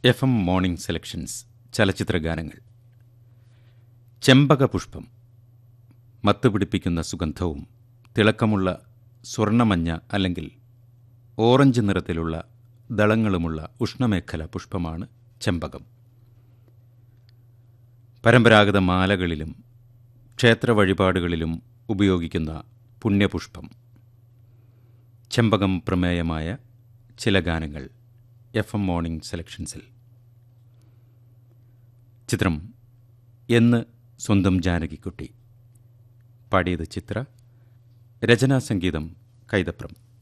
F M morning selections ചലച്ചിത്ര ഗാനങ്ങൾ ചെമ്പക പുഷ്പം മത്തുപിടിപ്പിക്കുന്ന സുഗന്ധവും തിളക്കമുള്ള സ്വർണ്ണമഞ്ഞ അല്ലെങ്കിൽ ഓറഞ്ച് നിറത്തിലുള്ള ദളങ്ങളുമുള്ള ഉഷ്ണമേഖല പുഷ്പമാണ് ചെമ്പകം പരമ്പരാഗത മാലകളിലും ക്ഷേത്ര വഴിപാടുകളിലും ഉപയോഗിക്കുന്ന പുണ്യപുഷ്പം ചെമ്പകം പ്രമേയമായ ചില ഗാനങ്ങൾ എഫ് എം മോർണിംഗ് സെലക്ഷൻസിൽ ചിത്രം എന്ന് സ്വന്തം ജാനകിക്കുട്ടി പാടിയത് ചിത്ര രചനാ സംഗീതം കൈതപ്രം